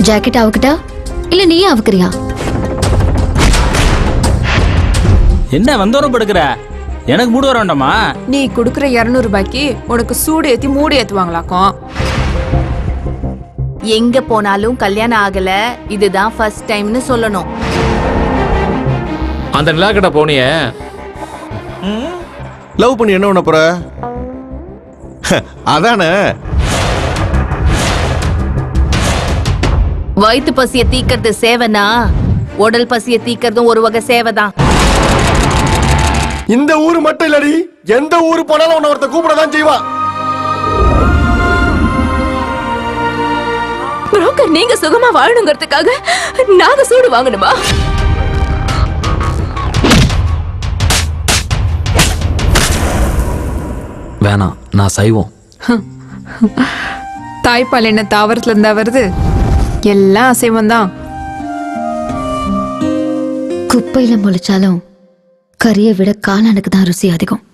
jacket அவுக்கிட்டா இல்ல நீயே அவுக்குறியா என்ன வந்தோரம் படுக்கிற எனக்கு மூடு வர வேண்டாமா நீ குடுக்குற இருநூறு ரூபாய்க்கு உனக்கு சூடு ஏத்தி மூடு ஏத்துவாங்களாக்கும் எங்க போனாலும் கல்யாணம் ஆகல இதுதான் ஃபர்ஸ்ட் டைம்னு சொல்லணும் அந்த நிலாக்கிட்ட போனியே லவ் பண்ணி என்ன பண்ண போற அதானே வயிற்று பசிய தீக்கிறது சேவைனா உடல் பசிய தீக்கிறதும் ஒரு வகை சேவைதான் இந்த ஊர் மட்டும் இல்லடி எந்த ஊர் போனாலும் உன்னை ஒருத்த கூப்பிட தான் செய்வான் புரோக்கர் நீங்க சுகமா வாழணுங்கிறதுக்காக நாங்க சூடு வாங்கணுமா வேணாம் நான் சைவம் தாய்ப்பால் என்ன தாவரத்துல இருந்தா வருது எல்லாம் அசைவம் தான் குப்பையில முளைச்சாலும் கறியை விட காளானுக்கு தான் ருசி அதிகம்